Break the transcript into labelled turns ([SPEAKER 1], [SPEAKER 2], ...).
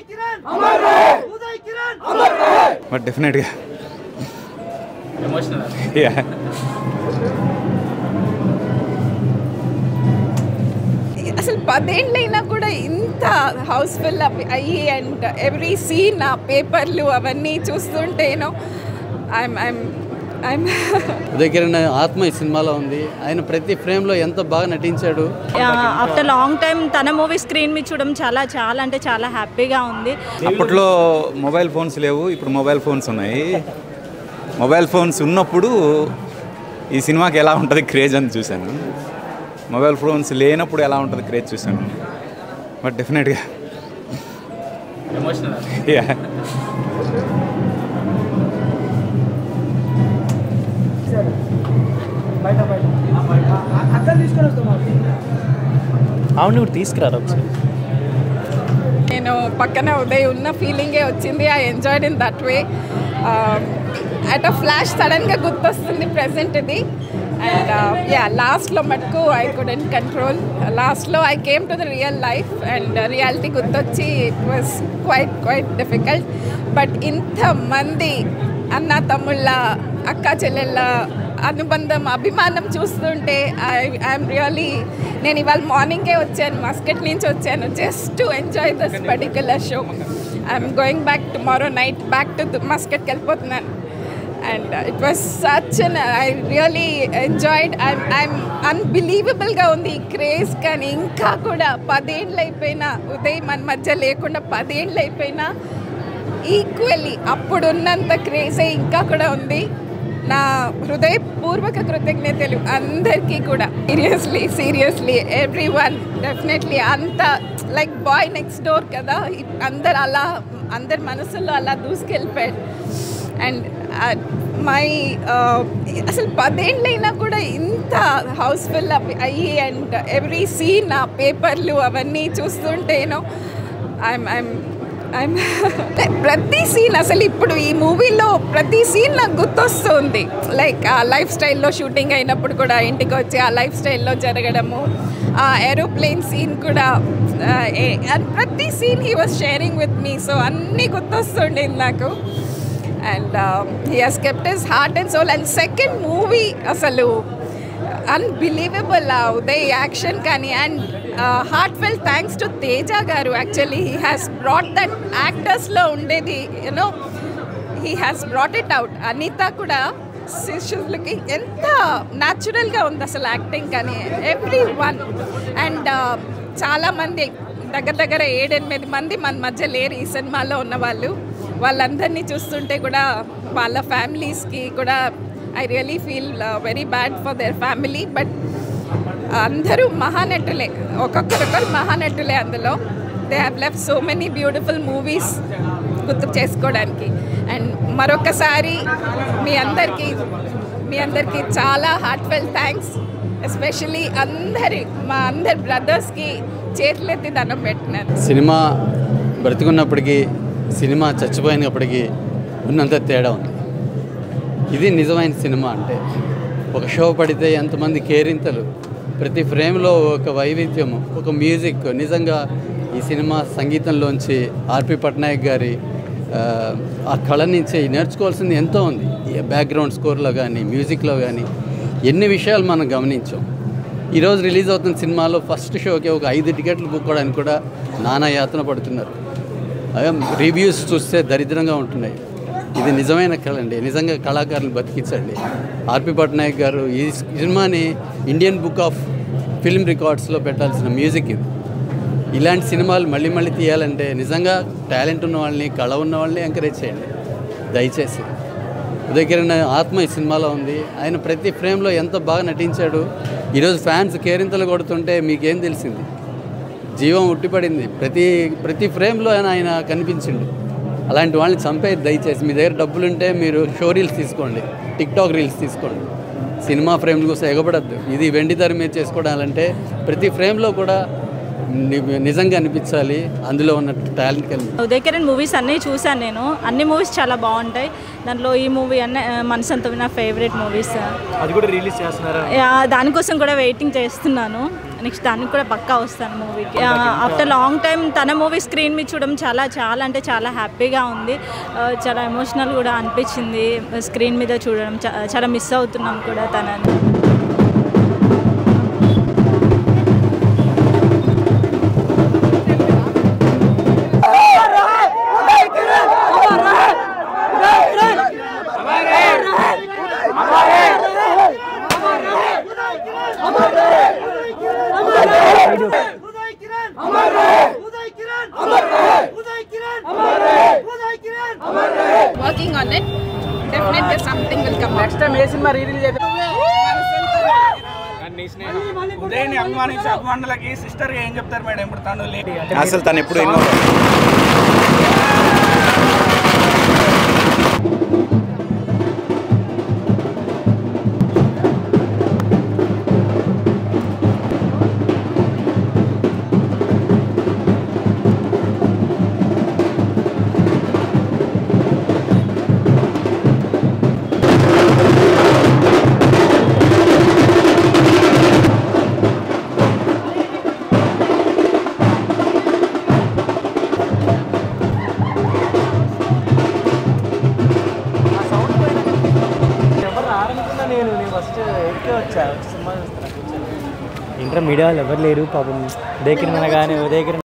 [SPEAKER 1] but డెఫినెట్గా
[SPEAKER 2] emotional
[SPEAKER 1] yeah
[SPEAKER 3] అసలు పదేళ్ళైనా కూడా ఇంత హౌస్ఫుల్ అయ్యి అండ్ ఎవ్రీ సీన్ ఆ పేపర్లు అవన్నీ చూస్తుంటేనో ఐఎమ్ ఐఎమ్ ఐఎమ్
[SPEAKER 4] ఉదయకిరణ్ ఆత్మ ఈ సినిమాలో ఉంది ఆయన ప్రతి ఫ్రేమ్లో ఎంత బాగా నటించాడు
[SPEAKER 5] ఆఫ్టర్ లాంగ్ టైం తన మూవీ స్క్రీన్ మీద చూడడం చాలా చాలా అంటే చాలా హ్యాపీగా ఉంది
[SPEAKER 1] అప్పట్లో మొబైల్ ఫోన్స్ లేవు ఇప్పుడు మొబైల్ ఫోన్స్ ఉన్నాయి మొబైల్ ఫోన్స్ ఉన్నప్పుడు ఈ సినిమాకి ఎలా ఉంటుంది క్రేజ్ అని చూశాను మొబైల్ ఫోన్స్ లేనప్పుడు ఎలా ఉంటుంది క్రేజ్ చూశాను బట్ డెఫినెట్గా
[SPEAKER 2] ఎమోషనల్
[SPEAKER 1] యా
[SPEAKER 2] అవును నువ్వు తీసుకురారు ఒకసారి
[SPEAKER 3] నేను పక్కన ఉదయ్ ఉన్న ఫీలింగే వచ్చింది I enjoyed in that way at a flash సడన్గా గుర్తొస్తుంది ప్రెసెంట్ ఇది అండ్ యా లాస్ట్లో మటుకు ఐ కుడెంట్ కంట్రోల్ లాస్ట్లో I came to the real life and reality గుర్తొచ్చి it was quite quite difficult but ఇంతమంది అన్న తమ్ముళ్ళ అక్క చెల్లెళ్ళ అనుబంధం అభిమానం చూస్తుంటే ఐ ఐఎమ్ రియలీ నేను ఇవాళ మార్నింగే వచ్చాను మస్కెట్ నుంచి వచ్చాను just to enjoy this particular show I'm going back tomorrow night back to మస్కెట్కి వెళ్ళిపోతున్నాను and it was such an I really enjoyed I'm I'm అన్బిలీవబుల్గా ఉంది ఈ క్రేజ్ కానీ ఇంకా కూడా పదేళ్ళు అయిపోయినా ఉదయం మన మధ్య లేకుండా పదేళ్ళు అయిపోయినా ఈక్వల్లీ అప్పుడున్నంత క్రేజే ఇంకా కూడా ఉంది నా హృదయపూర్వక కృతజ్ఞతలు అందరికీ కూడా seriously seriously every one definitely అంత లైక్ బాయ్ నెక్స్ట్ డోర్ కదా ఇప్- అందరు అలా అందరి మనసుల్లో అలా దూసుకెళ్ళిపోయాడు అండ్ మై అసలు పదేళ్ళైనా కూడా ఇంత హౌస్ఫుల్ అయ్యి అండ్ ఎవ్రీ సీన్ ఆ పేపర్లు అవన్నీ చూస్తుంటేనో ఐఎమ్ ఐఎమ్ ఐఎమ్ ప్రతి సీన్ అసలు ఇప్పుడు ఈ మూవీలో ప్రతి సీన్ నాకు గుర్తొస్తుంది లైక్ ఆ లైఫ్ స్టైల్లో షూటింగ్ అయినప్పుడు కూడా ఇంటికి వచ్చి ఆ లైఫ్ స్టైల్లో జరగడము ఆ ఏరోప్లేన్ సీన్ కూడా ఆ, ఏ- and ప్రతి scene he was sharing with me so అన్నీ గుర్తొస్తుండేది నాకు and he has kept his heart and soul and second movie అసలు అన్బిలీవబుల్ ఆ ఉదయ్ యాక్షన్ కానీ and heart felt thanks to Teja గారు actually he has brought that యాక్టర్స్లో ఉండేది you know he has brought it out Anitha కూడా శిష్యులకి ఎంత న్యాచురల్గా ఉంది అసలు యాక్టింగ్ కానీ ఎవ్రీ వన్ అండ్ చాలామంది దగ్గర దగ్గర ఏడెనిమిది మంది మన మధ్య లేరు ఈ సినిమాలో ఉన్న వాళ్ళు వాళ్ళందరినీ చూస్తుంటే కూడా వాళ్ళ ఫ్యామిలీస్కి కూడా I really feel very bad for their family but అందరూ మహానటులే ఒక్కొక్కరొకరు మహానటులే అందులో they have left so many beautiful movies గుర్తు చేసుకోవడానికి అండ్ మరొకసారి మీ అందరికీ మీ అందరికీ చాలా హార్ట్ఫెల్ థ్యాంక్స్ ఎస్పెషలీ అందరి మా అందరి బ్రదర్స్కి చేతులెత్తి దండం పెట్టినాను
[SPEAKER 4] సినిమా బ్రతికున్నప్పటికీ సినిమా చచ్చిపోయినప్పటికీ ఉన్నంత తేడా ఉంది ఇది నిజమైన సినిమా అంటే ఒక షో పడితే ఎంతమంది కేరింతలు ప్రతి ఫ్రేమ్లో ఒక వైవిధ్యము ఒక మ్యూజిక్ నిజంగా ఈ సినిమా సంగీతంలోంచి ఆర్పి పట్నాయక్ గారి ఆ, ఆ కళ నుంచి నేర్చుకోవాల్సింది ఎంతో ఉంది ఈ బ్యాక్గ్రౌండ్ స్కోర్లో కానీ మ్యూజిక్లో కానీ ఎన్ని విషయాలు మనం గమనించాం ఈరోజు రిలీజ్ అవుతున్న సినిమాలో ఫస్ట్ షోకి ఒక ఐదు టికెట్లు బుక్ అవడానికి కూడా నానా యాతన పడుతున్నారు అదే రివ్యూస్ చూస్తే దరిద్రంగా ఉంటున్నాయి ఇది నిజమైన కళ అండి నిజంగా కళాకారులు బతికించండి ఆర్పి పట్నాయక్ గారు ఈ సినిమాని ఇండియన్ బుక్ ఆఫ్ ఫిల్మ్ రికార్డ్స్లో పెట్టాల్సిన మ్యూజిక్ ఇది ఇలాంటి సినిమాలు మళ్ళీ మళ్ళీ తీయాలంటే నిజంగా టాలెంట్ ఉన్న వాళ్ళని కళ ఉన్న వాళ్ళని ఎంకరేజ్ చేయండి దయచేసి ఉదయకిరణ్ ఆత్మ ఈ సినిమాలో ఉంది ఆయన ప్రతి ఫ్రేమ్లో ఎంత బాగా నటించాడు ఈరోజు ఫ్యాన్స్ కేరింతలు కొడుతుంటే మీకేం తెలిసింది జీవం ఉట్టిపడింది ప్రతి ప్రతి ఫ్రేమ్లో ఆయన ఆయన కనిపించిండు అలాంటి వాళ్ళని చంపేది దయచేసి మీ దగ్గర డబ్బులు ఉంటే మీరు షో రీల్స్ తీసుకోండి టిక్ టాక్ రీల్స్ తీసుకోండి సినిమా ఫ్రేమ్ల కోసం ఎగబడద్దు ఇది వెండి తెర మీద చేసుకోవడాలంటే ప్రతి ఫ్రేమ్లో కూడా ని- నిజంగా అనిపించాలి అందులో ఉన్న టాలెంట్ కలిగి
[SPEAKER 5] ఉదయకిరణ్ మూవీస్ అన్నీ చూశాను నేను అన్ని మూవీస్ చాలా బాగుంటాయి దాంట్లో ఈ మూవీ అన్న మనసంత నా ఫేవరెట్ మూవీస్
[SPEAKER 2] అది కూడా రిలీజ్ చేస్తున్నారా
[SPEAKER 5] యా, దానికోసం కూడా వెయిటింగ్ చేస్తున్నాను నెక్స్ట్ దానికి కూడా పక్కా వస్తాను మూవీకి ఆఫ్టర్ లాంగ్ టైం తన మూవీ స్క్రీన్ మీద చూడడం చాలా చాలా అంటే చాలా హ్యాపీగా ఉంది ఆ, చాలా ఎమోషనల్ కూడా అనిపించింది స్క్రీన్ మీద చూడడం చా- చాలా మిస్ అవుతున్నాం కూడా తనని
[SPEAKER 2] ఉదయ్ కిరణ్ అమర్ రే ఉదయ్ కిరణ్ అమర్ రే ఉదయ్ కిరణ్ అమర్ రే ఉదయ్ కిరణ్ అమర్ రే
[SPEAKER 3] వర్కింగ్ ఆన్ ఇట్ డెఫినెట్గా something will come next
[SPEAKER 6] time ఏ సినిమా రీరిలీజ్ అయితే ఉదయని అభిమానించే అభిమానులకి సిస్టర్ ఏం చెప్తారు మేడం ఇప్పుడు తను లేడీ అంటే
[SPEAKER 1] అసలు తను ఎప్పుడు ఇన్వాల్వ్
[SPEAKER 7] ఎవరు రారనుకున్నా నేను నేను ఫస్ట్ ఎక్కే వచ్చా వచ్చి సినిమా చూస్తాను ఇంటర్ మీడియా వాళ్ళు ఎవరు లేరు పాపం ఉదయకిరణ్ అనగానే ఉదయకిరణ్